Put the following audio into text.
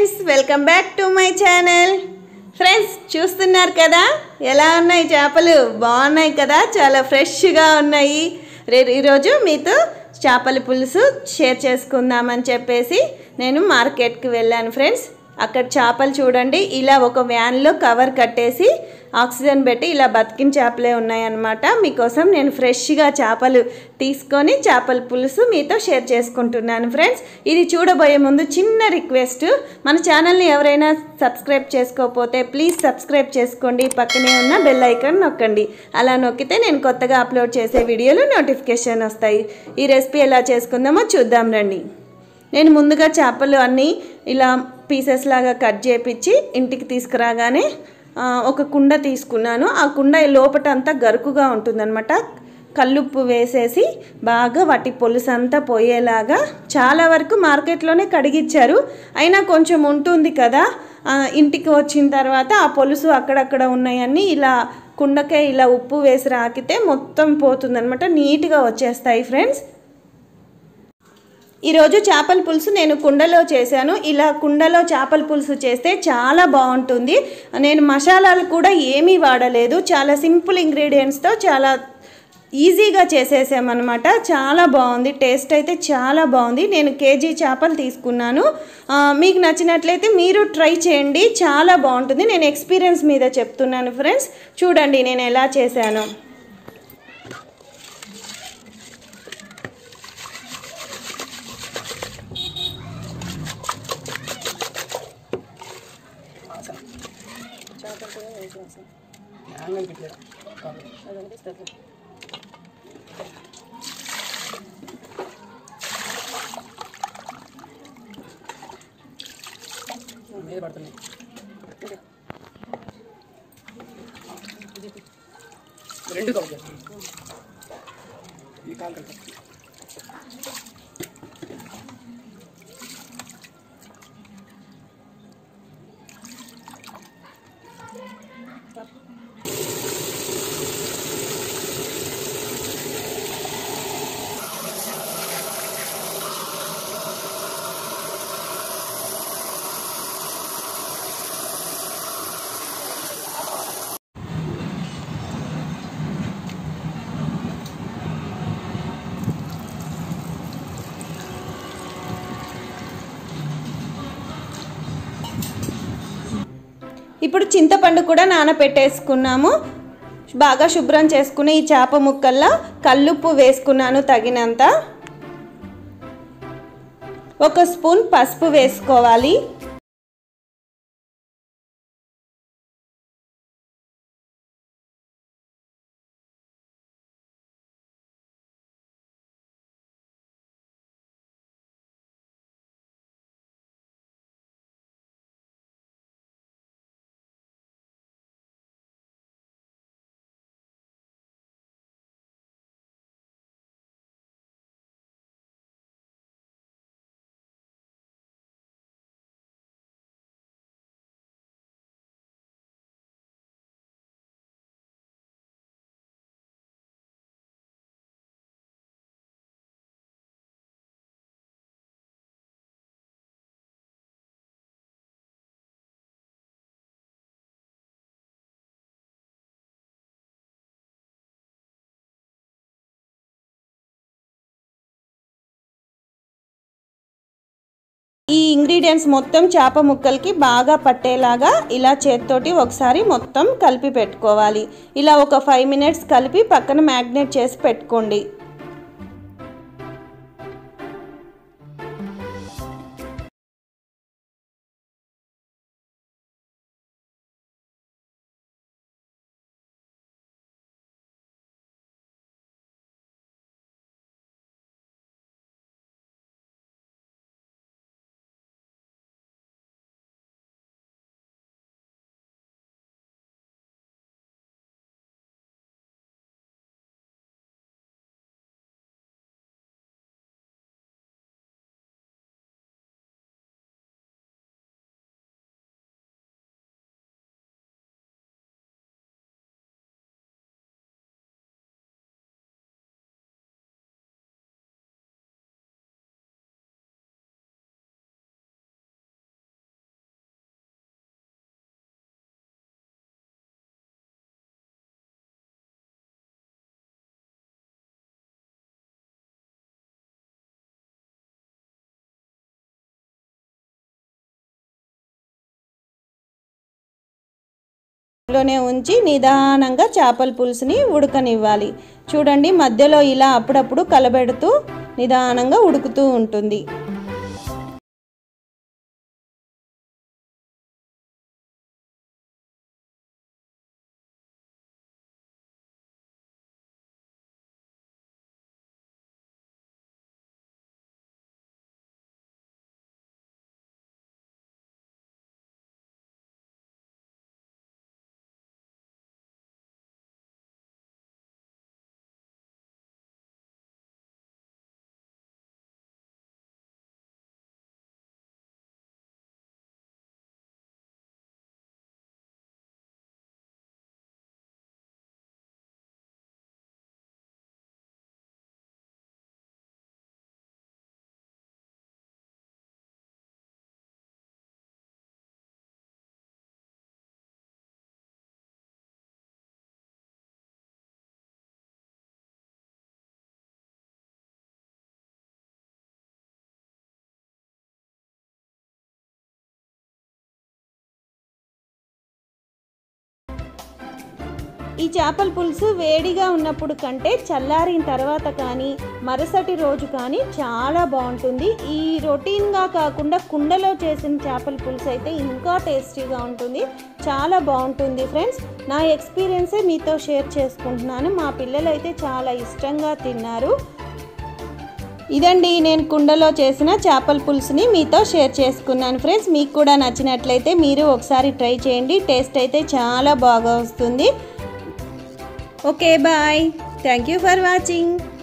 friends welcome back to my channel friends చూస్తున్నారు కదా ఎలా ఉన్నాయి చేపలు బాగున్నాయి కదా చాలా ఫ్రెష్గా ఉన్నాయి రే ఈరోజు మీతో చేపల పులుసు షేర్ చేసుకుందామని చెప్పేసి నేను మార్కెట్కి వెళ్ళాను ఫ్రెండ్స్ అక్కడ చేపలు చూడండి ఇలా ఒక వ్యాన్లో కవర్ కట్టేసి ఆక్సిజన్ పెట్టి ఇలా బతికిన చేపలే ఉన్నాయన్నమాట మీకోసం నేను ఫ్రెష్గా చేపలు తీసుకొని చేపల పులుసు మీతో షేర్ చేసుకుంటున్నాను ఫ్రెండ్స్ ఇది చూడబోయే ముందు చిన్న రిక్వెస్ట్ మన ఛానల్ని ఎవరైనా సబ్స్క్రైబ్ చేసుకోకపోతే ప్లీజ్ సబ్స్క్రైబ్ చేసుకోండి పక్కనే ఉన్న బెల్ ఐకాన్ నొక్కండి అలా నొక్కితే నేను కొత్తగా అప్లోడ్ చేసే వీడియోలు నోటిఫికేషన్ వస్తాయి ఈ రెసిపీ ఎలా చేసుకుందామో చూద్దాం రండి నేను ముందుగా చేపలు అన్నీ ఇలా పీసెస్ లాగా కట్ చేపించి ఇంటికి తీసుకురాగానే ఆ, ఒక కుండ తీసుకున్నాను ఆ కుండ లోపట అంతా గరుకుగా ఉంటుందన్నమాట కల్లుప్పు వేసేసి బాగా వాటి పొలుసు అంతా పోయేలాగా చాలా వరకు మార్కెట్లోనే కడిగిచ్చారు అయినా కొంచెం ఉంటుంది కదా ఆ, ఇంటికి వచ్చిన తర్వాత ఆ పొలుసు అక్కడక్కడ ఉన్నాయన్నీ ఇలా కుండకే ఇలా ఉప్పు వేసి రాకితే మొత్తం పోతుందన్నమాట నీట్గా వచ్చేస్తాయి ఫ్రెండ్స్ ఈరోజు చేపల పులుసు నేను కుండలో చేశాను ఇలా కుండలో చేపల పులుసు చేస్తే చాలా బాగుంటుంది నేను మసాలాలు కూడా ఏమీ వాడలేదు చాలా సింపుల్ ఇంగ్రీడియంట్స్తో చాలా ఈజీగా చేసేసామన్నమాట చాలా బాగుంది టేస్ట్ అయితే చాలా బాగుంది నేను కేజీ చేపలు తీసుకున్నాను ఆ, మీకు నచ్చినట్లయితే మీరు ట్రై చేయండి చాలా బాగుంటుంది నేను ఎక్స్పీరియన్స్ మీద చెప్తున్నాను ఫ్రెండ్స్ చూడండి నేను ఎలా చేశాను మీద పడుతున్నాయి రెండు కలిపి ఈ కాలు కలిపి ఇప్పుడు చింతపండు కూడా నానబెట్టేసుకున్నాము బాగా శుభ్రం చేసుకుని ఈ చేప ముక్కల్లో కల్లుప్పు వేసుకున్నాను తగినంత ఒక స్పూన్ పసుపు వేసుకోవాలి ఈ ఇంగ్రీడియంట్స్ మొత్తం చేప ముక్కలకి బాగా పట్టేలాగా ఇలా చేత్తోటి ఒకసారి మొత్తం కలిపి పెట్టుకోవాలి ఇలా ఒక ఫైవ్ మినిట్స్ కలిపి పక్కన మ్యాగ్నేట్ చేసి పెట్టుకోండి లోనే ఉంచి నిదానంగా చేపల పులుసుని ఉడకనివ్వాలి చూడండి మధ్యలో ఇలా అప్పుడప్పుడు కలబెడుతూ నిదానంగా ఉడుకుతూ ఉంటుంది ఈ చేపల పులుసు వేడిగా ఉన్నప్పుడు కంటే చల్లారిన తర్వాత కానీ మరుసటి రోజు కానీ చాలా బాగుంటుంది ఈ రొటీన్గా కాకుండా కుండలో చేసిన చేపల పులుసు అయితే ఇంకా టేస్టీగా ఉంటుంది చాలా బాగుంటుంది ఫ్రెండ్స్ నా ఎక్స్పీరియన్సే మీతో షేర్ చేసుకుంటున్నాను మా పిల్లలు అయితే చాలా ఇష్టంగా తిన్నారు ఇదండి నేను కుండలో చేసిన చేపల పులుసుని మీతో షేర్ చేసుకున్నాను ఫ్రెండ్స్ మీకు కూడా నచ్చినట్లయితే మీరు ఒకసారి ట్రై చేయండి టేస్ట్ అయితే చాలా బాగా వస్తుంది okay bye thank you for watching